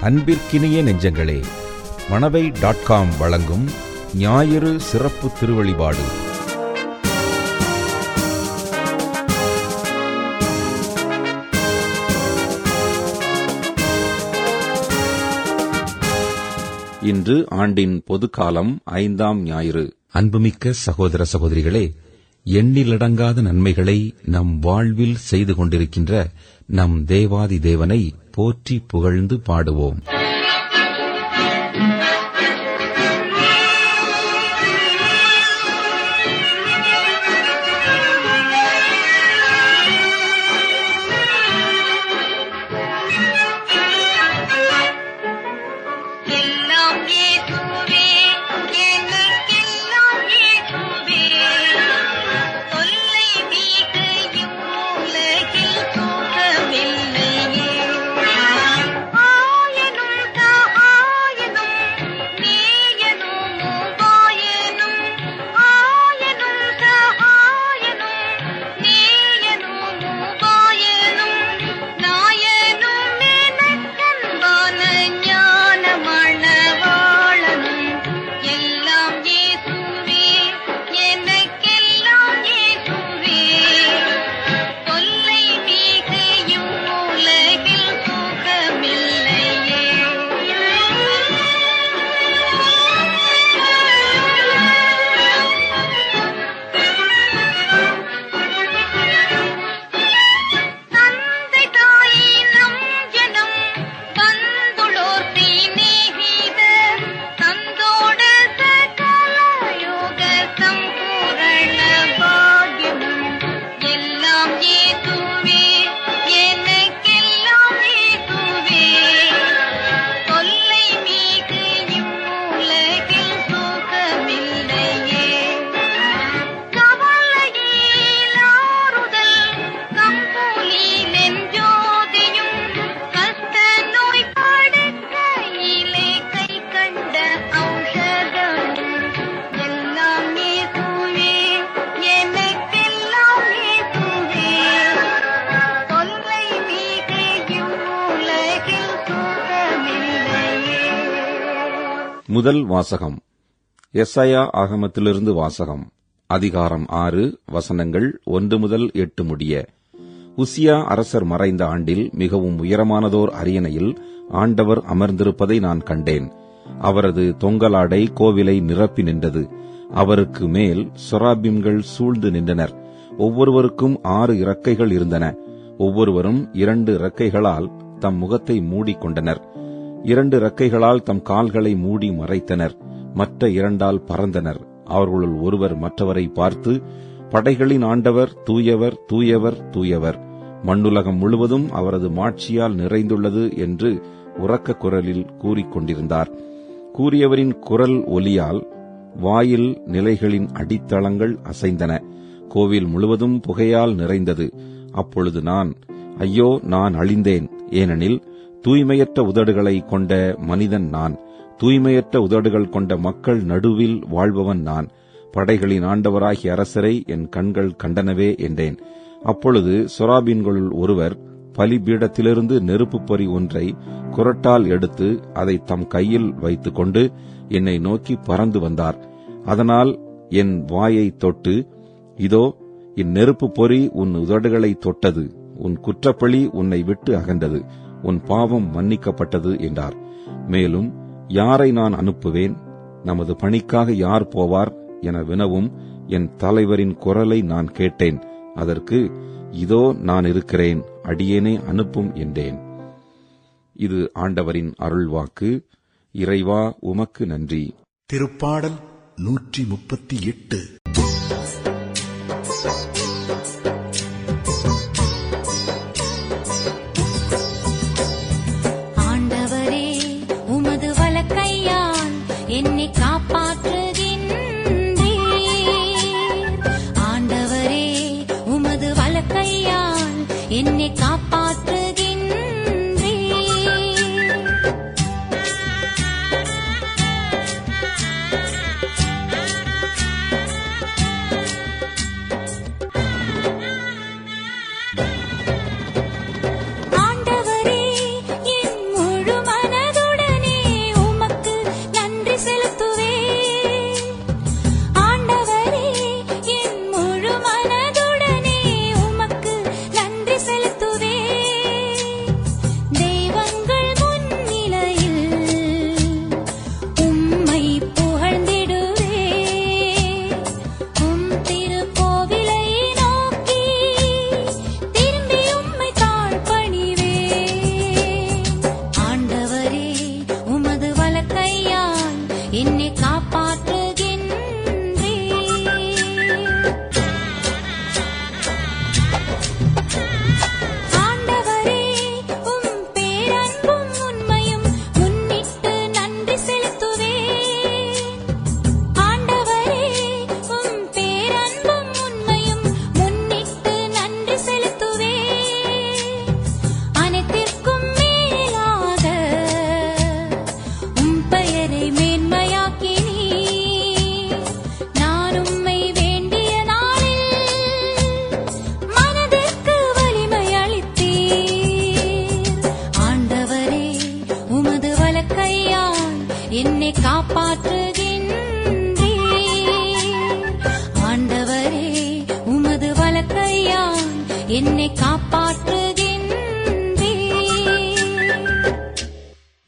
அன்பிற்கினிய நெஞ்சங்களே Manavai dot com வழங்கும் ஞாயிறு சிறப்பு திருவழிபாடு இன்று ஆண்டின் பொதுக்காலம் ஐந்தாம் ஞாயிறு அன்புமிக்க சகோதர சகோதரிகளே எண்ணிலடங்காத நன்மைகளை நம் வாழ்வில் செய்து கொண்டிருக்கின்ற நம் தேவாதி தேவனை போற்றி புகழ்ந்து பாடுவோம் எல்லாம் இயேசுவே எனக்கெல்லாம் இயேசுவே தொல்லை மிக இவ்வுலகில் சுகமில்லையே ஆயனும் சகாயனும் நீயனும் உபாயனும் ஆயனும் சகாயனும் நீயனும் உபாயனும் நாயனும் எனக்கன்பான ஞானமணவாளனும் எல்லாம் இயேசுவே எனக்கெல்லாம் இயேசுவே தொல்லை மிக இவ்வுலகில் சுகமில்லையே தந்தை தாயை நம் ஜனம் வந்துளோர் தீநீத தந்தோட சகல யோக சம்பூரண பாக்யமும் எல்லாம் ஏதுவே எனக்கெல்லாம் ஏதுவே தொல்லை மீது இவ்வுலகில் சுகமில்லையே கவலையிலாறுதல் கம்பூலிலென் ஜோதியும் கஷ்ட நோய் படுக்கையிலே கை கண்ட ஔஷதமும் எல்லாம் இயேசுவே எனக்கெல்லாம் இயேசுவே தொல்லை மீது இவ்வுலகில் சுகமில்லையே முதல் வாசகம் எஸ்ஐயா ஆகமத்திலிருந்து வாசகம் அதிகாரம் ஆறு வசனங்கள் ஒன்று முதல் எட்டு முடிய உசியா அரசர் மறைந்த ஆண்டில் மிகவும் உயரமானதோர் அரியணையில் ஆண்டவர் அமர்ந்திருப்பதை நான் கண்டேன் அவரது தொங்கலாடை கோவிலை நிரப்பி நின்றது அவருக்கு மேல் சொராபிம்கள் சூழ்ந்து நின்றனர் ஒவ்வொருவருக்கும் ஆறு இறக்கைகள் இருந்தன ஒவ்வொருவரும் இரண்டு இறக்கைகளால் தம் முகத்தை மூடிக்கொண்டனர் இரண்டு இறக்கைகளால் தம் கால்களை மூடி மறைத்தனர் மற்ற இரண்டால் பறந்தனர் அவர்களுள் ஒருவர் மற்றவரை பார்த்து படைகளின் ஆண்டவர் தூயவர் தூயவர் தூயவர் மண்ணுலகம் முழுவதும் அவரது மாட்சியால் நிறைந்துள்ளது என்று உரக்க குரலில் கூறிக்கொண்டிருந்தார் கூறியவரின் குரல் ஒலியால் வாயில் நிலைகளின் அடித்தளங்கள் அசைந்தன கோவில் முழுவதும் புகையால் நிறைந்தது அப்பொழுது நான் ஐயோ நான் அழிந்தேன் ஏனெனில் தூய்மையற்ற உதடுகளை கொண்ட மனிதன் நான் தூய்மையற்ற உதடுகள் கொண்ட மக்கள் நடுவில் வாழ்பவன் நான் படைகளின் ஆண்டவராகிய அரசரை என் கண்கள் கண்டனவே என்றேன் அப்பொழுது சொராபீன்களுள் ஒருவர் பலிபீடத்திலிருந்து நெருப்புப் பொறி ஒன்றை குரட்டால் எடுத்து அதை தம் கையில் வைத்துக் கொண்டு என்னை நோக்கி பறந்து வந்தார் அதனால் என் வாயை தொட்டு இதோ இந்நெருப்பு பொறி உன் உதடுகளை தொட்டது உன் குற்றப்பழி உன்னை விட்டு அகன்றது உன் பாவம் மன்னிக்கப்பட்டது என்றார் மேலும் யாரை நான் அனுப்புவேன் நமது பணிக்காக யார் போவார் என வினவும் என் தலைவரின் குரலை நான் கேட்டேன் அதற்கு இதோ நான் இருக்கிறேன் அடியேனே அனுப்பும் என்றேன் இது ஆண்டவரின் அருள்வாக்கு இறைவா உமக்கு நன்றி திருப்பாடல் நூற்றி முப்பத்தி எட்டு ஆண்டவரே உமது வலக்கையால் என்னை காப்பாற்றுகின்றீர் ஆண்டவரே உமது வலக்கையால் என்னை காப்பாற்றுகின்றீர்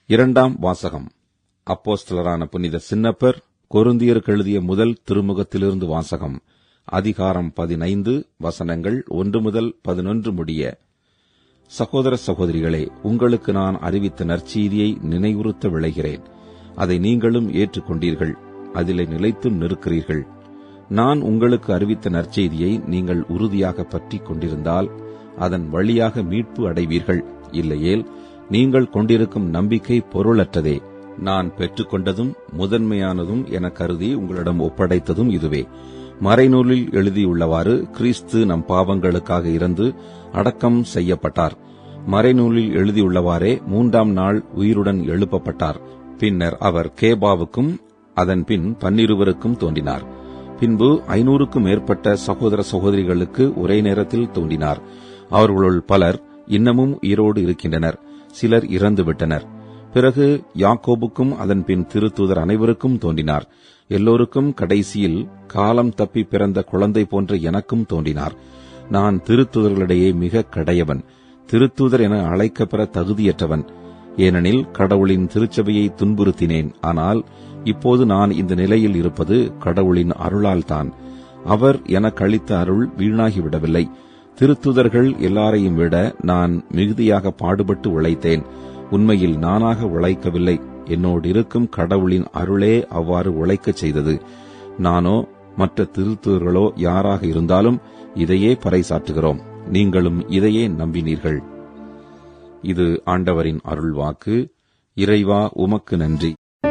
இரண்டாம் வாசகம் அப்போஸ்தலரான புனித சின்னப்பர் கொருந்தியருக்கு எழுதிய முதல் திருமுகத்திலிருந்து வாசகம் அதிகாரம் பதினைந்து வசனங்கள் ஒன்று முதல் பதினொன்று முடிய சகோதர சகோதரிகளே உங்களுக்கு நான் அறிவித்த நற்செய்தியை நினைவுறுத்த விளைகிறேன் அதை நீங்களும் ஏற்றுக்கொண்டீர்கள் அதிலே நிலைத்தும் நிற்கிறீர்கள் நான் உங்களுக்கு அறிவித்த நற்செய்தியை நீங்கள் உறுதியாக பற்றிக் கொண்டிருந்தால் அதன் வழியாக மீட்பு அடைவீர்கள் இல்லையேல் நீங்கள் கொண்டிருக்கும் நம்பிக்கை பொருளற்றதே நான் பெற்றுக்கொண்டதும் முதன்மையானதும் என கருதி உங்களிடம் ஒப்படைத்ததும் இதுவே மறைநூலில் எழுதியுள்ளவாறு கிறிஸ்து நம் பாவங்களுக்காக இறந்து அடக்கம் செய்யப்பட்டார் மறைநூலில் எழுதியுள்ளவாறே மூன்றாம் நாள் உயிருடன் எழுப்பப்பட்டார் பின்னர் அவர் கேபாவுக்கும் அதன் பின் பன்னிருவருக்கும் தோன்றினார் பின்பு ஐநூறுக்கும் மேற்பட்ட சகோதர சகோதரிகளுக்கு ஒரே நேரத்தில் தோன்றினார் அவர்களுள் பலர் இன்னமும் உயிரோடு இருக்கின்றனர் சிலர் இறந்துவிட்டனர் பிறகு யாக்கோபுக்கும் அதன் பின் திருத்தூதர் அனைவருக்கும் தோன்றினார் எல்லோருக்கும் கடைசியில் காலம் தப்பி பிறந்த குழந்தை போன்ற எனக்கும் தோன்றினார் நான் திருத்தூதர்களிடையே மிக கடையவன் திருத்தூதர் என அழைக்கப்பெற தகுதியற்றவன் ஏனெனில் கடவுளின் திருச்சபையை துன்புறுத்தினேன் ஆனால் இப்போது நான் இந்த நிலையில் இருப்பது கடவுளின் அருளால்தான் அவர் எனக்கு அளித்த அருள் வீணாகிவிடவில்லை திருத்துதர்கள் எல்லாரையும் விட நான் மிகுதியாக பாடுபட்டு உழைத்தேன் உண்மையில் நானாக உழைக்கவில்லை என்னோடு இருக்கும் கடவுளின் அருளே அவ்வாறு உழைக்கச் செய்தது நானோ மற்ற திருத்துதர்களோ யாராக இருந்தாலும் இதையே பறைசாற்றுகிறோம் நீங்களும் இதையே நம்பினீர்கள் இது ஆண்டவரின் அருள்வாக்கு இறைவா உமக்கு நன்றி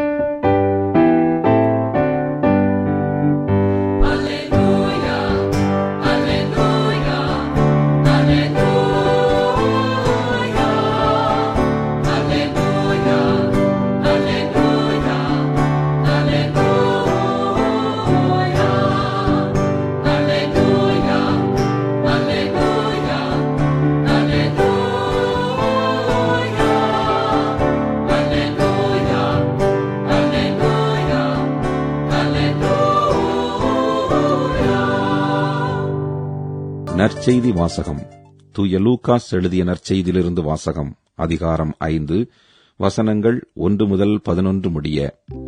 நற்செய்தி வாசகம் தூய லூகாஸ் எழுதிய நற்செய்தியிலிருந்து வாசகம் அதிகாரம் ஐந்து வசனங்கள் ஒன்று முதல் பதினொன்று முடிய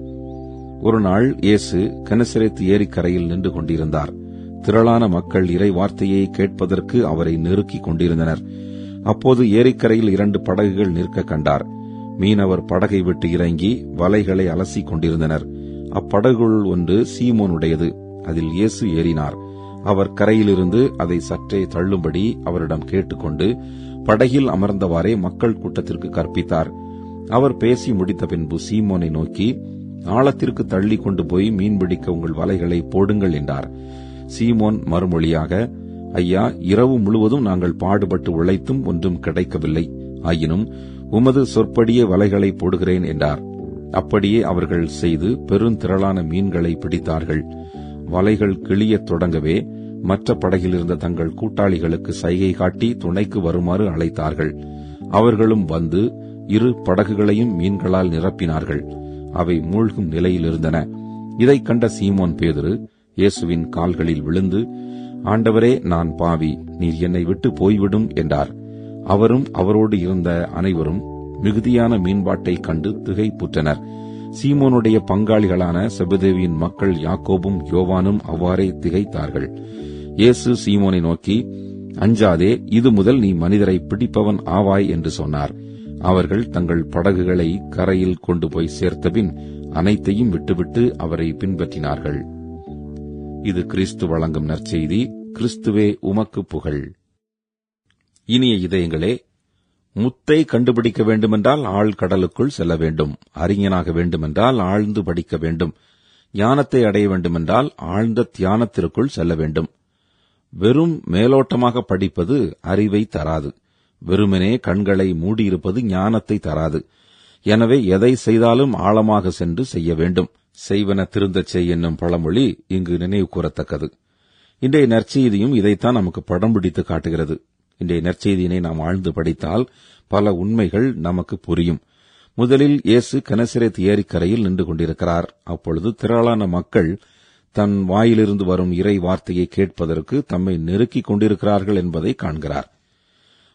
ஒரு நாள் இயேசு கனசரேத்து ஏரிக்கரையில் நின்று கொண்டிருந்தார் திரளான மக்கள் இறை வார்த்தையை கேட்பதற்கு அவரை நெருக்கிக் கொண்டிருந்தனர் அப்போது ஏரிக்கரையில் இரண்டு படகுகள் நிற்க கண்டார் மீனவர் படகை விட்டு இறங்கி வலைகளை அலசிக் கொண்டிருந்தனர் அப்படகுள் ஒன்று சீமோனுடையது அதில் இயேசு ஏறினார் அவர் கரையிலிருந்து அதை சற்றே தள்ளும்படி அவரிடம் கேட்டுக்கொண்டு படகில் அமர்ந்தவாறே மக்கள் கூட்டத்திற்கு கற்பித்தார் அவர் பேசி முடித்த பின்பு சீமோனை நோக்கி ஆழத்திற்கு தள்ளி கொண்டு போய் மீன்பிடிக்க உங்கள் வலைகளை போடுங்கள் என்றார் சீமோன் மறுமொழியாக ஐயா இரவு முழுவதும் நாங்கள் பாடுபட்டு உழைத்தும் ஒன்றும் கிடைக்கவில்லை ஆயினும் உமது சொற்படியே வலைகளை போடுகிறேன் என்றார் அப்படியே அவர்கள் செய்து பெருந்திரளான மீன்களை பிடித்தார்கள் வலைகள் கிளியத் தொடங்கவே மற்ற படகில் இருந்த தங்கள் கூட்டாளிகளுக்கு சைகை காட்டி துணைக்கு வருமாறு அழைத்தார்கள் அவர்களும் வந்து இரு படகுகளையும் மீன்களால் நிரப்பினார்கள் அவை மூழ்கும் நிலையில் இருந்தன இதைக் கண்ட சீமோன் பேதுரு இயேசுவின் கால்களில் விழுந்து ஆண்டவரே நான் பாவி நீர் என்னை விட்டு போய்விடும் என்றார் அவரும் அவரோடு இருந்த அனைவரும் மிகுதியான மீன்பாட்டைக் கண்டு திகைப்புற்றனர் சீமோனுடைய பங்காளிகளான செபதேவியின் மக்கள் யாக்கோபும் யோவானும் அவ்வாறே திகைத்தார்கள் இயேசு சீமோனை நோக்கி அஞ்சாதே இது முதல் நீ மனிதரை பிடிப்பவன் ஆவாய் என்று சொன்னார் அவர்கள் தங்கள் படகுகளை கரையில் கொண்டு போய் சேர்த்தபின் அனைத்தையும் விட்டுவிட்டு அவரை பின்பற்றினார்கள் இது கிறிஸ்து வழங்கும் நற்செய்தி கிறிஸ்துவே உமக்கு புகழ் இனிய இதயங்களே முத்தை கண்டுபிடிக்க வேண்டுமென்றால் ஆழ் கடலுக்குள் செல்ல வேண்டும் அறிஞனாக வேண்டுமென்றால் ஆழ்ந்து படிக்க வேண்டும் ஞானத்தை அடைய வேண்டுமென்றால் ஆழ்ந்த தியானத்திற்குள் செல்ல வேண்டும் வெறும் மேலோட்டமாக படிப்பது அறிவை தராது வெறுமனே கண்களை மூடியிருப்பது ஞானத்தை தராது எனவே எதை செய்தாலும் ஆழமாக சென்று செய்ய வேண்டும் செய்வன திருந்தச் செய் என்னும் பழமொழி இங்கு நினைவு கூறத்தக்கது இன்றைய நற்செய்தியும் இதைத்தான் நமக்கு படம் பிடித்து காட்டுகிறது இன்றைய நற்செய்தியினை நாம் ஆழ்ந்து படித்தால் பல உண்மைகள் நமக்கு புரியும் முதலில் இயேசு கனசரேத் ஏரிக்கரையில் நின்று கொண்டிருக்கிறார் அப்பொழுது திரளான மக்கள் தன் வாயிலிருந்து வரும் இறை வார்த்தையை கேட்பதற்கு தம்மை நெருக்கிக் கொண்டிருக்கிறார்கள் என்பதை காண்கிறார்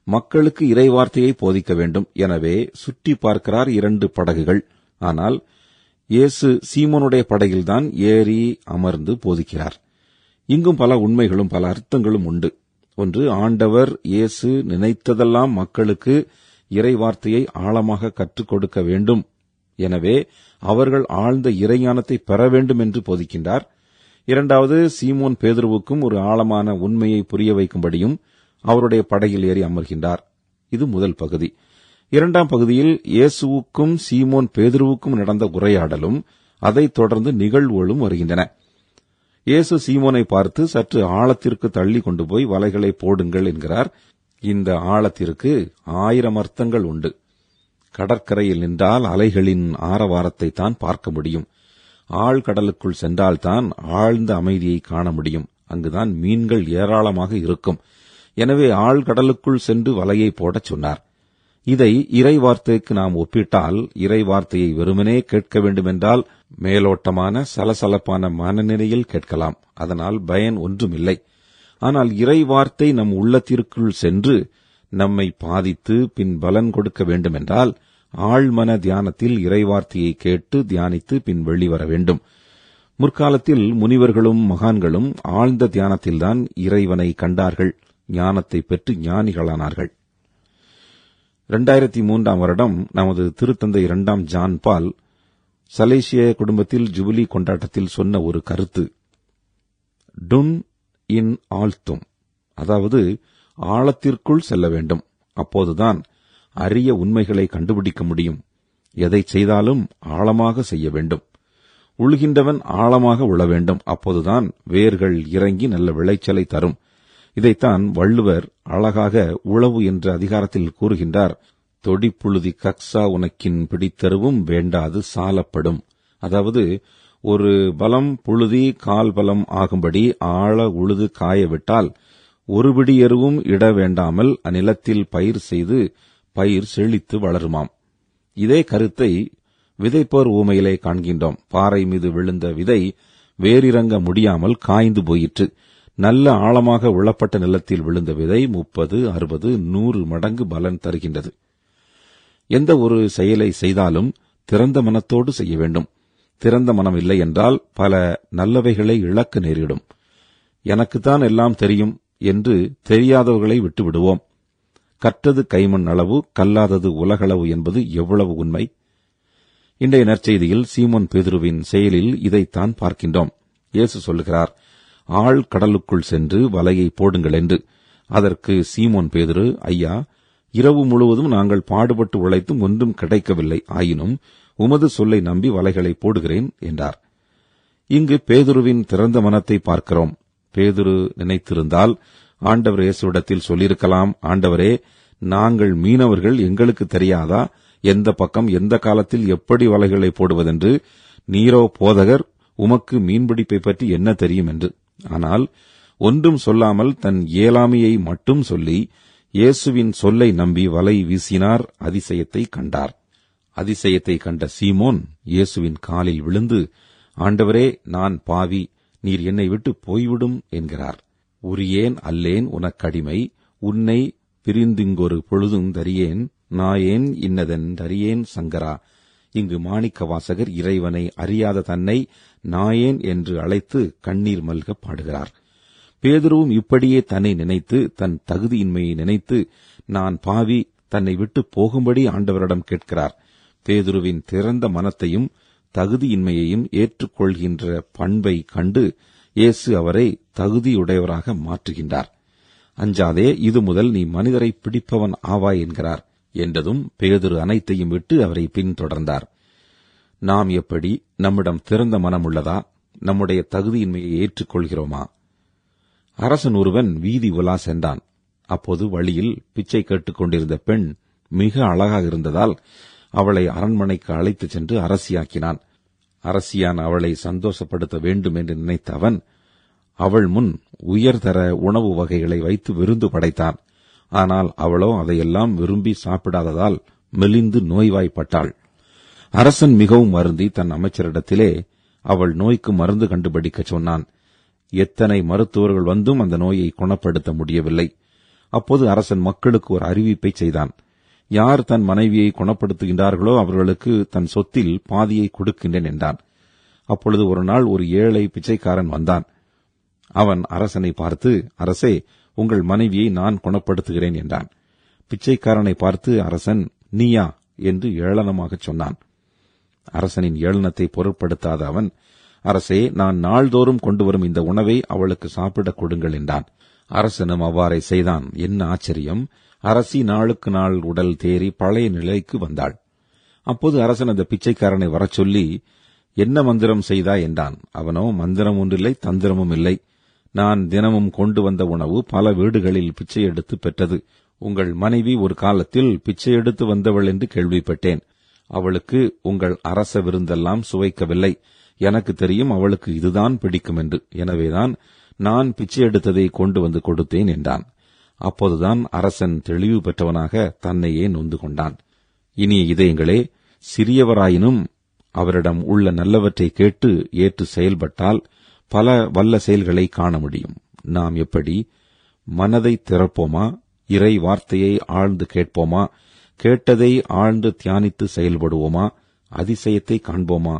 மக்களுக்கு இறைவார்த்தையை போதிக்க வேண்டும் எனவே சுற்றி பார்க்கிறார் இரண்டு படகுகள் ஆனால் இயேசு சீமோனுடைய படகில்தான் ஏறி அமர்ந்து போதிக்கிறார் இங்கும் பல உண்மைகளும் பல அர்த்தங்களும் உண்டு ஒன்று ஆண்டவர் இயேசு நினைத்ததெல்லாம் மக்களுக்கு இறைவார்த்தையை ஆழமாக கற்றுக் கொடுக்க வேண்டும் எனவே அவர்கள் ஆழ்ந்த இறைஞானத்தை பெற வேண்டும் என்று போதிக்கின்றார் இரண்டாவது சீமோன் பேதுருவுக்கும் ஒரு ஆழமான உண்மையை புரிய வைக்கும்படியும் அவருடைய படகில் ஏறி அமர்கின்றார் இது முதல் பகுதி இரண்டாம் பகுதியில் இயேசுவுக்கும் சீமோன் பேதுருவுக்கும் நடந்த உரையாடலும் அதைத் தொடர்ந்து நிகழ்வுகளும் வருகின்றன இயேசு சீமோனை பார்த்து சற்று ஆழத்திற்கு தள்ளி கொண்டு போய் வலைகளை போடுங்கள் என்கிறார் இந்த ஆழத்திற்கு ஆயிரம் அர்த்தங்கள் உண்டு கடற்கரையில் நின்றால் அலைகளின் ஆரவாரத்தை தான் பார்க்க முடியும் ஆழ்கடலுக்குள் சென்றால்தான் ஆழ்ந்த அமைதியை காண முடியும் அங்குதான் மீன்கள் ஏராளமாக இருக்கும் எனவே ஆழ்கடலுக்குள் சென்று வலையை போடச் சொன்னார் இதை இறை வார்த்தைக்கு நாம் ஒப்பிட்டால் இறை வார்த்தையை வெறுமனே கேட்க வேண்டுமென்றால் மேலோட்டமான சலசலப்பான மனநிலையில் கேட்கலாம் அதனால் பயன் ஒன்றுமில்லை ஆனால் இறை வார்த்தை நம் உள்ளத்திற்குள் சென்று நம்மை பாதித்து பின் பலன் கொடுக்க வேண்டுமென்றால் ஆழ்மன தியானத்தில் இறைவார்த்தையை கேட்டு தியானித்து பின் வெளிவர வேண்டும் முற்காலத்தில் முனிவர்களும் மகான்களும் ஆழ்ந்த தியானத்தில்தான் இறைவனை கண்டார்கள் ஞானத்தை பெற்று ஞானிகளானார்கள் இரண்டாயிரத்தி மூன்றாம் வருடம் நமது திருத்தந்தை இரண்டாம் ஜான் பால் சலேசிய குடும்பத்தில் ஜூபிலி கொண்டாட்டத்தில் சொன்ன ஒரு கருத்து டுன் இன் ஆழ்த்தும் அதாவது ஆழத்திற்குள் செல்ல வேண்டும் அப்போதுதான் அரிய உண்மைகளை கண்டுபிடிக்க முடியும் எதை செய்தாலும் ஆழமாக செய்ய வேண்டும் உழுகின்றவன் ஆழமாக உழ வேண்டும் அப்போதுதான் வேர்கள் இறங்கி நல்ல விளைச்சலை தரும் இதைத்தான் வள்ளுவர் அழகாக உழவு என்ற அதிகாரத்தில் கூறுகின்றார் தொடிப்புழுதி கக்ஸா உனக்கின் பிடித்தருவும் வேண்டாது சாலப்படும் அதாவது ஒரு பலம் புழுதி கால் பலம் ஆகும்படி ஆழ உழுது காயவிட்டால் ஒரு பிடி எருவும் இட வேண்டாமல் அந்நிலத்தில் பயிர் செய்து பயிர் செழித்து வளருமாம் இதே கருத்தை விதைப்போர் ஊமையிலே காண்கின்றோம் பாறை மீது விழுந்த விதை வேரிறங்க முடியாமல் காய்ந்து போயிற்று நல்ல ஆழமாக உழப்பட்ட நிலத்தில் விழுந்த விதை முப்பது அறுபது நூறு மடங்கு பலன் தருகின்றது எந்த ஒரு செயலை செய்தாலும் திறந்த மனத்தோடு செய்ய வேண்டும் திறந்த மனம் இல்லை என்றால் பல நல்லவைகளை இழக்க நேரிடும் எனக்குத்தான் எல்லாம் தெரியும் என்று தெரியாதவர்களை விட்டு விடுவோம் கற்றது கைமண் அளவு கல்லாதது உலகளவு என்பது எவ்வளவு உண்மை இன்றைய நற்செய்தியில் சீமோன் பேதுருவின் செயலில் இதைத்தான் பார்க்கின்றோம் இயேசு சொல்லுகிறார் ஆழ் கடலுக்குள் சென்று வலையை போடுங்கள் என்று அதற்கு சீமோன் பேதுரு ஐயா இரவு முழுவதும் நாங்கள் பாடுபட்டு உழைத்தும் ஒன்றும் கிடைக்கவில்லை ஆயினும் உமது சொல்லை நம்பி வலைகளை போடுகிறேன் என்றார் இங்கு பேதுருவின் திறந்த மனத்தை பார்க்கிறோம் பேதுரு நினைத்திருந்தால் ஆண்டவர் இயேசுவிடத்தில் சொல்லியிருக்கலாம் ஆண்டவரே நாங்கள் மீனவர்கள் எங்களுக்கு தெரியாதா எந்த பக்கம் எந்த காலத்தில் எப்படி வலைகளை போடுவதென்று நீரோ போதகர் உமக்கு மீன்பிடிப்பை பற்றி என்ன தெரியும் என்று ஆனால் ஒன்றும் சொல்லாமல் தன் இயலாமையை மட்டும் சொல்லி இயேசுவின் சொல்லை நம்பி வலை வீசினார் அதிசயத்தை கண்டார் அதிசயத்தை கண்ட சீமோன் இயேசுவின் காலில் விழுந்து ஆண்டவரே நான் பாவி நீர் என்னை விட்டு போய்விடும் என்கிறார் உரியேன் அல்லேன் உனக்கடிமை உன்னை பிரிந்திங்கொரு பொழுதும் தரியேன் நாயேன் இன்னதென் தரியேன் சங்கரா இங்கு மாணிக்க வாசகர் இறைவனை அறியாத தன்னை நாயேன் என்று அழைத்து கண்ணீர் மல்க பாடுகிறார் பேதுருவும் இப்படியே தன்னை நினைத்து தன் தகுதியின்மையை நினைத்து நான் பாவி தன்னை விட்டு போகும்படி ஆண்டவரிடம் கேட்கிறார் பேதுருவின் திறந்த மனத்தையும் தகுதியின்மையையும் ஏற்றுக்கொள்கின்ற பண்பை கண்டு இயேசு அவரை தகுதியுடையவராக மாற்றுகின்றார் அஞ்சாதே இது முதல் நீ மனிதரை பிடிப்பவன் ஆவாய் என்கிறார் என்றதும் பேதுரு அனைத்தையும் விட்டு அவரை பின்தொடர்ந்தார் நாம் எப்படி நம்மிடம் திறந்த மனம் உள்ளதா நம்முடைய தகுதியின்மையை ஏற்றுக்கொள்கிறோமா அரசன் ஒருவன் வீதி உலா சென்றான் அப்போது வழியில் பிச்சை கேட்டுக் கொண்டிருந்த பெண் மிக அழகாக இருந்ததால் அவளை அரண்மனைக்கு அழைத்துச் சென்று அரசியாக்கினான் அரசியான் அவளை சந்தோஷப்படுத்த வேண்டும் என்று நினைத்த அவன் அவள் முன் உயர்தர உணவு வகைகளை வைத்து விருந்து படைத்தான் ஆனால் அவளோ அதையெல்லாம் விரும்பி சாப்பிடாததால் மெலிந்து நோய்வாய்ப்பட்டாள் அரசன் மிகவும் வருந்தி தன் அமைச்சரிடத்திலே அவள் நோய்க்கு மருந்து கண்டுபிடிக்கச் சொன்னான் எத்தனை மருத்துவர்கள் வந்தும் அந்த நோயை குணப்படுத்த முடியவில்லை அப்போது அரசன் மக்களுக்கு ஒரு அறிவிப்பை செய்தான் யார் தன் மனைவியை குணப்படுத்துகின்றார்களோ அவர்களுக்கு தன் சொத்தில் பாதியை கொடுக்கின்றேன் என்றான் அப்பொழுது ஒரு நாள் ஒரு ஏழை பிச்சைக்காரன் வந்தான் அவன் அரசனை பார்த்து அரசே உங்கள் மனைவியை நான் குணப்படுத்துகிறேன் என்றான் பிச்சைக்காரனை பார்த்து அரசன் நீயா என்று ஏளனமாகச் சொன்னான் அரசனின் ஏளனத்தை பொருட்படுத்தாத அவன் அரசே நான் நாள்தோறும் கொண்டு வரும் இந்த உணவை அவளுக்கு சாப்பிடக் கொடுங்கள் என்றான் அரசனும் அவ்வாறே செய்தான் என்ன ஆச்சரியம் அரசி நாளுக்கு நாள் உடல் தேறி பழைய நிலைக்கு வந்தாள் அப்போது அரசன் அந்த பிச்சைக்காரனை வரச் சொல்லி என்ன மந்திரம் செய்தாய் என்றான் அவனோ மந்திரம் ஒன்றில்லை தந்திரமும் இல்லை நான் தினமும் கொண்டு வந்த உணவு பல வீடுகளில் பிச்சை எடுத்து பெற்றது உங்கள் மனைவி ஒரு காலத்தில் பிச்சை எடுத்து வந்தவள் என்று கேள்விப்பட்டேன் அவளுக்கு உங்கள் அரச விருந்தெல்லாம் சுவைக்கவில்லை எனக்கு தெரியும் அவளுக்கு இதுதான் பிடிக்கும் என்று எனவேதான் நான் பிச்சை எடுத்ததை கொண்டு வந்து கொடுத்தேன் என்றான் அப்போதுதான் அரசன் தெளிவு பெற்றவனாக தன்னையே நொந்து கொண்டான் இனிய இதயங்களே சிறியவராயினும் அவரிடம் உள்ள நல்லவற்றை கேட்டு ஏற்று செயல்பட்டால் பல வல்ல செயல்களை காண முடியும் நாம் எப்படி மனதை திறப்போமா இறை வார்த்தையை ஆழ்ந்து கேட்போமா கேட்டதை ஆழ்ந்து தியானித்து செயல்படுவோமா அதிசயத்தை காண்போமா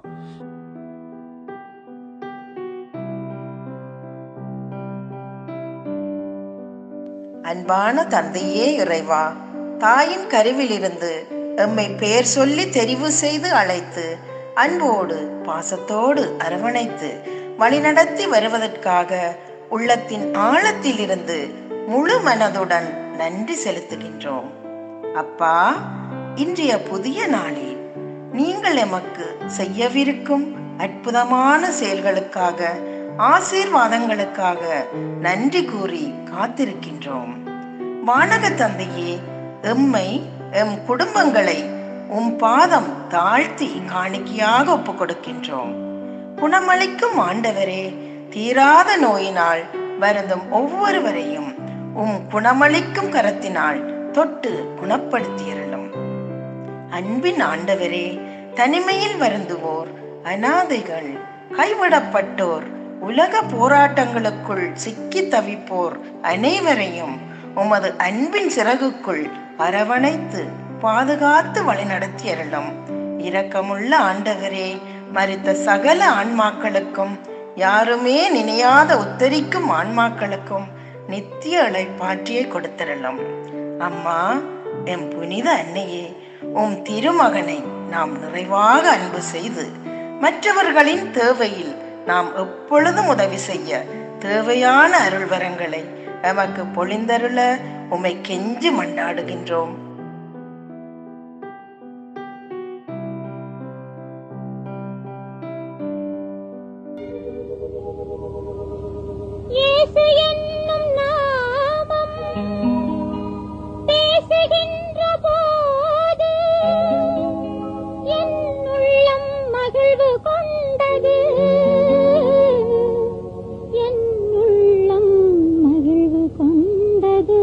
அன்பான தந்தையே இறைவா தாயின் கருவிலிருந்து எம்மை பெயர் சொல்லி தெரிவு செய்து அழைத்து அன்போடு பாசத்தோடு அரவணைத்து வழிநடத்தி வருவதற்காக உள்ளத்தின் ஆழத்திலிருந்து முழு மனதுடன் நன்றி செலுத்துகின்றோம் அப்பா இன்றைய புதிய நாளில் நீங்கள் எமக்கு செய்யவிருக்கும் அற்புதமான செயல்களுக்காக ஆசீர்வாதங்களுக்காக நன்றி கூறி காத்திருக்கின்றோம் வானக தந்தையே எம்மை எம் குடும்பங்களை உம் பாதம் தாழ்த்தி காணிக்கையாக ஒப்புக் கொடுக்கின்றோம் குணமளிக்கும் ஆண்டவரே தீராத நோயினால் வருந்தும் ஒவ்வொருவரையும் உம் குணமளிக்கும் கரத்தினால் தொட்டு குணப்படுத்தியருளும் அன்பின் ஆண்டவரே தனிமையில் வருந்துவோர் அனாதைகள் கைவிடப்பட்டோர் உலக போராட்டங்களுக்குள் சிக்கி தவிப்போர் அனைவரையும் உமது அன்பின் சிறகுக்குள் அரவணைத்து பாதுகாத்து வழிநடத்தி அருளும் இரக்கமுள்ள ஆண்டவரே மறித்த சகல ஆன்மாக்களுக்கும் யாருமே நினையாத உத்தரிக்கும் ஆன்மாக்களுக்கும் நித்திய இழைப்பாற்றியை கொடுத்திரளும் அம்மா எம் புனித அன்னையே உம் திருமகனை நாம் நிறைவாக அன்பு செய்து மற்றவர்களின் தேவையில் நாம் எப்பொழுதும் உதவி செய்ய தேவையான அருள்வரங்களை எமக்கு பொழிந்தருள உமை கெஞ்சி மண்டாடுகின்றோம் இயேசு என்னும் நாமம் பேசுகின்ற போது என் உள்ளம் மகிழ்வு கொண்டது என் உள்ளம் மகிழ்வு கொண்டது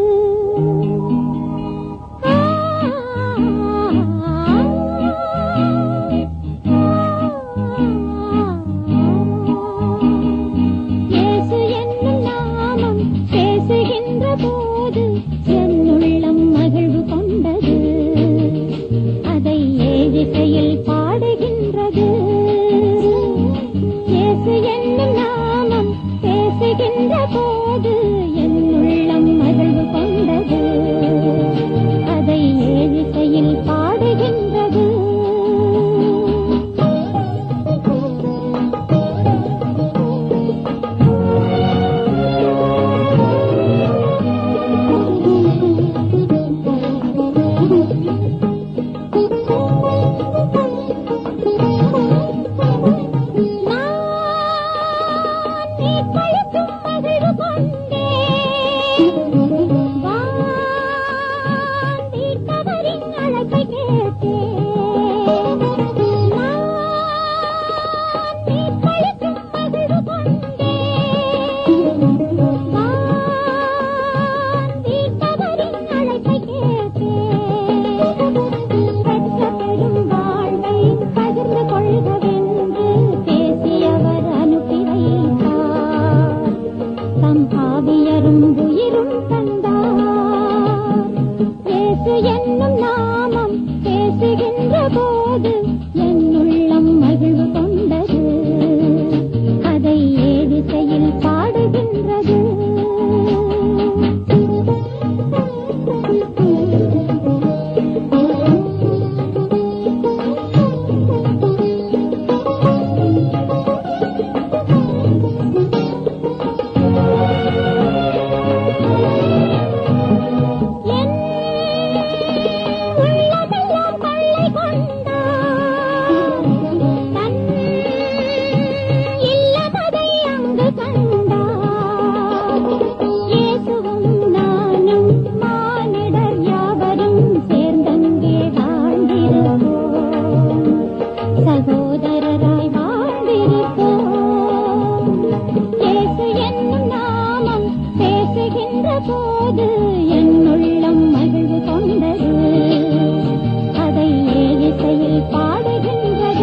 இயேசு என்னும் நாமம் பேசுகின்ற போது என் உள்ளம் மகிழ்வு கொண்டது அதை ஏதிசையில் பாடுகின்றது இயேசு என்னும் நாமம் பேசுகின்ற போது என் உள்ளம் மகிழ்வு கொண்டது அதை ஏதிசையில் பாடுகின்றது நான் நீ கழுத்தும் மகிழ்வு கொண்டேன் வான் தீர்த்தவரின் அழைப்பை கேட்டேன் நான் நீ கழுத்தும் மகிழ்வு கொண்டேன் வான் தீர்த்தவரின் அழைப்பை கேட்டேன் பெற்ற பெரும் வாழ்வை பகிர்ந்து கொள்கவென்று பேசியவர் அனுப்பி வைத்தார் தம் கண்டது என் உள்ளம் மகிழ்வு கொண்டது அதை இசையில் பாடுகின்றது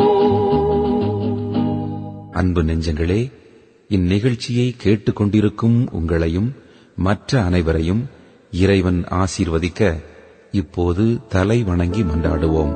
அன்பு நெஞ்சங்களே இந்நிகழ்ச்சியை கேட்டுக்கொண்டிருக்கும் உங்களையும் மற்ற அனைவரையும் இறைவன் ஆசீர்வதிக்க இப்போது தலை வணங்கி மன்றாடுவோம்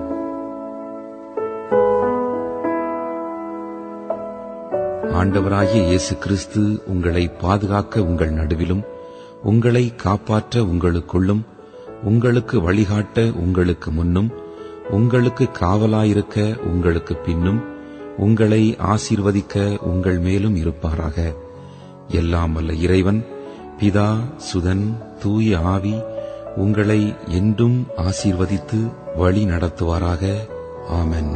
ஆண்டவராகிய இயேசு கிறிஸ்து உங்களை பாதுகாக்க உங்கள் நடுவிலும் உங்களை காப்பாற்ற உங்களுக்குள்ளும் உங்களுக்கு வழிகாட்ட உங்களுக்கு முன்னும் உங்களுக்கு காவலாயிருக்க உங்களுக்கு பின்னும் உங்களை ஆசீர்வதிக்க உங்கள் மேலும் இருப்பாராக எல்லாம் வல்ல இறைவன் பிதா சுதன் தூய ஆவி உங்களை என்றும் ஆசீர்வதித்து வழி நடத்துவாராக ஆமென்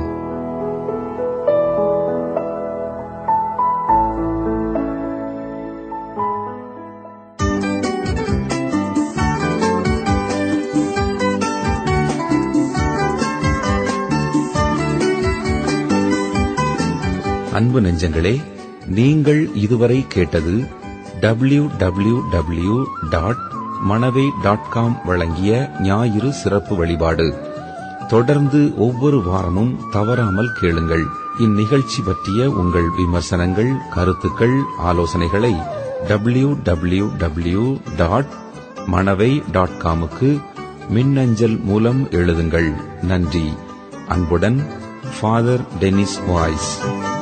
அன்பு நெஞ்சங்களே நீங்கள் இதுவரை கேட்டது W W W dot Manavai dot com வழங்கிய ஞாயிறு சிறப்பு வழிபாடு தொடர்ந்து ஒவ்வொரு வாரமும் தவறாமல் கேளுங்கள் இந்நிகழ்ச்சி பற்றிய உங்கள் விமர்சனங்கள் கருத்துக்கள் ஆலோசனைகளை W W W dot Manavai dot காமுக்கு மின்னஞ்சல் மூலம் எழுதுங்கள் நன்றி அன்புடன் ஃபாதர் டெனிஸ் வாய்ஸ்